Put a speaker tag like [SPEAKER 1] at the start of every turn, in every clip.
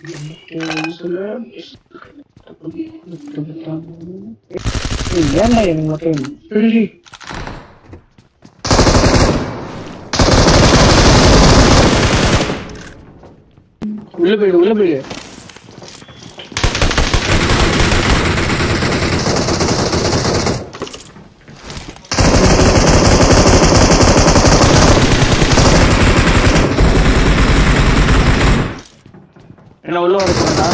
[SPEAKER 1] ஏன்டா எனக்கு மட்டும் சரி உள்ள போயிடு உள்ள போயிடு என்ன உள்ள வர போறா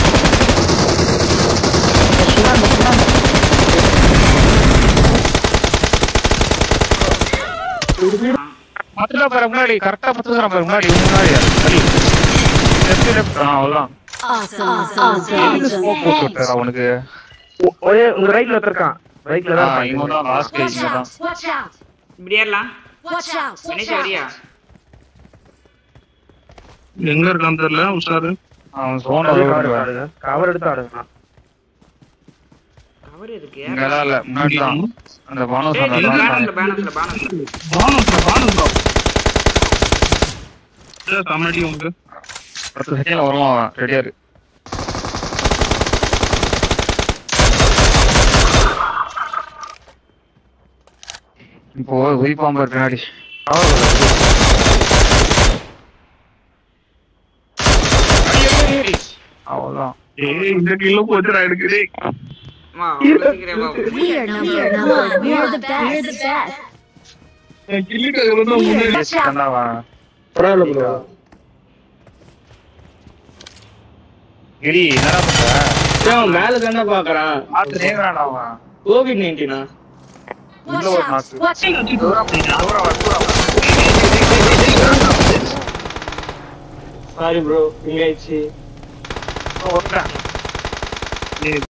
[SPEAKER 2] பத்துடா பாரு முன்னாடி கரெக்டா பத்து பாரு முன்னாடி முன்னாடி சரி லெஃப்ட் லெஃப்ட் ஆ அவ்வளவுதான் எதுக்கு ஸ்மோக் போட்டு விட்டாரு அவனுக்கு
[SPEAKER 3] ஒரே உங்க ரைட்ல ஒருத்தருக்கான் ரைட்ல
[SPEAKER 2] ஆ
[SPEAKER 3] தான்
[SPEAKER 2] இவன் தான் லாஸ்ட்
[SPEAKER 4] Watch
[SPEAKER 2] இவன் தான்
[SPEAKER 4] out! Watch out!
[SPEAKER 5] இப்படி ஏறலாம்
[SPEAKER 4] Watch out! Watch
[SPEAKER 5] Ganesh
[SPEAKER 4] out!
[SPEAKER 5] வரியா
[SPEAKER 6] எங்க இருக்கான்னு தெரியல உஷாரு
[SPEAKER 2] அவன் சோன்
[SPEAKER 3] கவர் ஆடுங்க கவர் எடுத்து ஆடுங்க
[SPEAKER 5] கவர் இருக்கு
[SPEAKER 2] இங்க எல்லாம் இல்ல முன்னாடி தான் அந்த பானோ
[SPEAKER 5] ஏய் நீ
[SPEAKER 2] சொன்ன
[SPEAKER 5] பேனர்ல பேனர்ல பேனர்ல
[SPEAKER 6] பானஸ் பானஸ் கமெடி உங்க
[SPEAKER 2] பத்து செகண்ட்ல வருவான் அவன் ரெடியா இரு இப்போ உயிப்பாம்பு பின்னாடி அவ்வளவுதான்
[SPEAKER 6] ஏய் இந்த கிலோ போச்சுடா எனக்கு டேய்
[SPEAKER 5] அம்மா அவ்வளவு சீக்கிரம் வா.
[SPEAKER 4] We are number one. We are the best. We're the best.
[SPEAKER 6] என் கிள்ளிக்காக தான் முன்னாடி
[SPEAKER 4] Watch out!
[SPEAKER 2] கண்டாவா
[SPEAKER 1] பரவாயில்ல ப்ரோ
[SPEAKER 2] கிரி என்னடா பண்ற
[SPEAKER 1] அவன் மேல தானே பாக்குறான்
[SPEAKER 2] பார்த்து நேராடா அவன்
[SPEAKER 1] கோவிட் நைன்டீனா
[SPEAKER 4] Watch
[SPEAKER 2] ஒரு
[SPEAKER 4] out!
[SPEAKER 2] knock.
[SPEAKER 4] Watch out!
[SPEAKER 2] தூரம் தூரம் வா, தூரம் வா.
[SPEAKER 1] சாரி ப்ரோ எங்க ஆயிடுச்சு
[SPEAKER 2] ஓடுறேன்